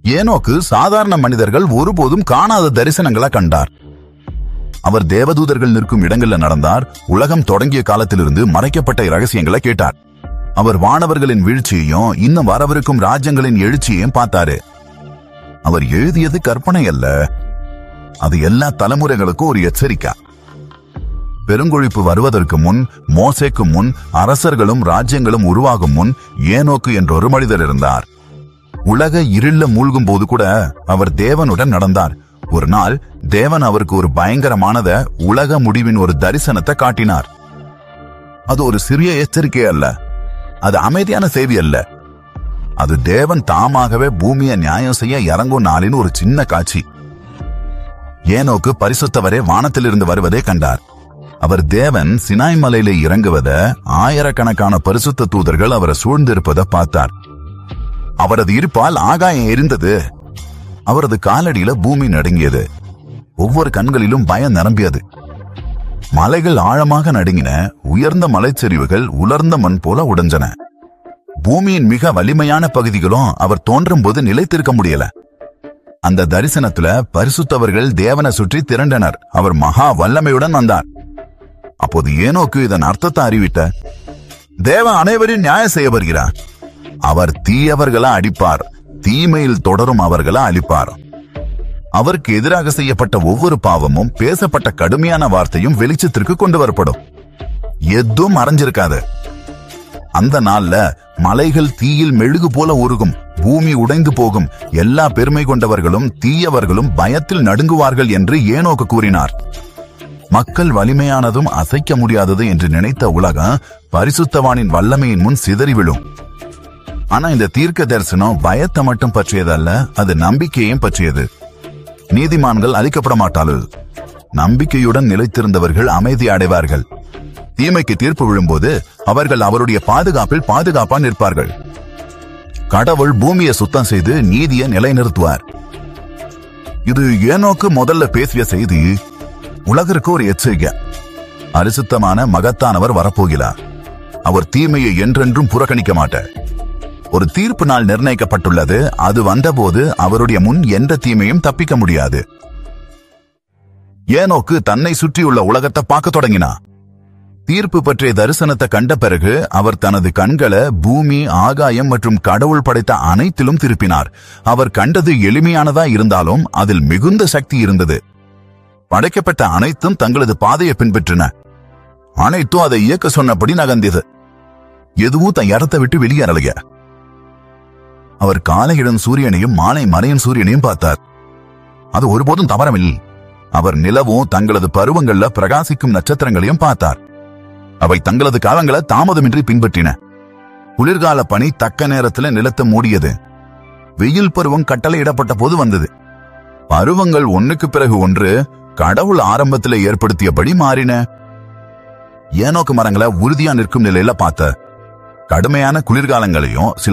ஏனோக்கு சாதாரண மனிதர்கள் ஒருபோதும் காணாத தரிசனங்களை கண்டார் அவர் தேவதூதர்கள் நிற்கும் இடங்கள்ல நடந்தார் உலகம் தொடங்கிய காலத்திலிருந்து மறைக்கப்பட்ட ரகசியங்களை கேட்டார் அவர் வானவர்களின் வீழ்ச்சியையும் இன்னும் வரவிருக்கும் ராஜ்யங்களின் எழுச்சியையும் பார்த்தாரு அவர் எழுதியது கற்பனை அல்ல அது எல்லா தலைமுறைகளுக்கும் ஒரு எச்சரிக்கை பெருங்கொழிப்பு வருவதற்கு முன் மோசேக்கு முன் அரசர்களும் ராஜ்யங்களும் உருவாகும் முன் ஏனோக்கு என்றொரு மனிதர் இருந்தார் உலக இருள மூழ்கும் போது கூட அவர் தேவனுடன் நடந்தார் ஒரு நாள் தேவன் அவருக்கு ஒரு பயங்கரமானத உலக முடிவின் ஒரு தரிசனத்தை காட்டினார் அது ஒரு சிறிய எச்சரிக்கை அல்ல அது அமைதியான செய்தி அல்ல அது தேவன் தாமாகவே பூமியை நியாயம் செய்ய இறங்கும் நாளின் ஒரு சின்ன காட்சி ஏனோக்கு பரிசுத்தவரே வானத்திலிருந்து வருவதை கண்டார் அவர் தேவன் சினாய் மலையில இறங்குவத ஆயிரக்கணக்கான பரிசுத்த தூதர்கள் அவரை சூழ்ந்திருப்பதை பார்த்தார் அவரது இருப்பால் ஆகாயம் எரிந்தது அவரது காலடியில பூமி நடுங்கியது ஒவ்வொரு கண்களிலும் பயம் நிரம்பியது மலைகள் ஆழமாக நடுங்கின உயர்ந்த மலைச்சரிவுகள் உலர்ந்த மண் போல உடைஞ்சன பூமியின் மிக வலிமையான பகுதிகளும் அவர் தோன்றும் போது நிலைத்திருக்க முடியல அந்த தரிசனத்துல பரிசுத்தவர்கள் தேவனை சுற்றி திரண்டனர் அவர் மகா வல்லமையுடன் வந்தார் அப்போது ஏனோக்கு இதன் அர்த்தத்தை அறிவிட்ட தேவன் அனைவரையும் நியாயம் செய்ய வருகிறார் அவர் தீயவர்களை அடிப்பார் தீமையில் தொடரும் அவர்களை அழிப்பார் அவருக்கு எதிராக செய்யப்பட்ட ஒவ்வொரு பாவமும் பேசப்பட்ட கடுமையான வார்த்தையும் வெளிச்சத்திற்கு கொண்டு வரப்படும் எதுவும் மறைஞ்சிருக்காது அந்த நாள்ல மலைகள் தீயில் மெழுகு போல உருகும் பூமி உடைந்து போகும் எல்லா பெருமை கொண்டவர்களும் தீயவர்களும் பயத்தில் நடுங்குவார்கள் என்று ஏனோக்கு கூறினார் மக்கள் வலிமையானதும் அசைக்க முடியாதது என்று நினைத்த உலகம் பரிசுத்தவானின் வல்லமையின் முன் சிதறி விழும் ஆனா இந்த தீர்க்க தரிசனம் பயத்தை மட்டும் பற்றியதல்ல அது நம்பிக்கையையும் பற்றியது நீதிமான்கள் அழிக்கப்பட மாட்டார்கள் நம்பிக்கையுடன் நிலைத்திருந்தவர்கள் அமைதி அடைவார்கள் தீமைக்கு தீர்ப்பு விழும்போது அவர்கள் அவருடைய பாதுகாப்பில் பாதுகாப்பா நிற்பார்கள் கடவுள் பூமியை சுத்தம் செய்து நீதியை நிலைநிறுத்துவார் இது ஏனோக்கு முதல்ல பேசிய செய்தி உலகிற்கு ஒரு எச்சரிக்கை அரிசுத்தமான மகத்தானவர் வரப்போகிறார் அவர் தீமையை என்றென்றும் புறக்கணிக்க மாட்டார் ஒரு தீர்ப்பு நாள் நிர்ணயிக்கப்பட்டுள்ளது அது வந்தபோது அவருடைய முன் எந்த தீமையும் தப்பிக்க முடியாது ஏனோக்கு தன்னை சுற்றியுள்ள உலகத்தை பார்க்க தொடங்கினா தீர்ப்பு பற்றிய தரிசனத்தை கண்ட பிறகு அவர் தனது கண்களை பூமி ஆகாயம் மற்றும் கடவுள் படைத்த அனைத்திலும் திருப்பினார் அவர் கண்டது எளிமையானதா இருந்தாலும் அதில் மிகுந்த சக்தி இருந்தது படைக்கப்பட்ட அனைத்தும் தங்களது பாதையை பின்பற்றின அனைத்தும் அதை இயக்க சொன்னபடி நகர்ந்தது எதுவும் தன் இடத்தை விட்டு வெளியேறலைய அவர் காலை இடம் சூரியனையும் மாலை மறையும் சூரியனையும் பார்த்தார் அது ஒருபோதும் தவறமில்லை அவர் நிலவும் தங்களது பருவங்கள்ல பிரகாசிக்கும் நட்சத்திரங்களையும் பார்த்தார் அவை தங்களது காலங்களை தாமதமின்றி பின்பற்றின குளிர்கால பனி தக்க நேரத்துல நிலத்தை மூடியது வெயில் பருவம் கட்டளையிடப்பட்ட போது வந்தது பருவங்கள் ஒண்ணுக்கு பிறகு ஒன்று கடவுள் ஆரம்பத்துல ஏற்படுத்தியபடி மாறின ஏனோக்கு மரங்களை உறுதியா நிற்கும் நிலையில பார்த்த கடுமையான குளிர்காலங்களையும் சில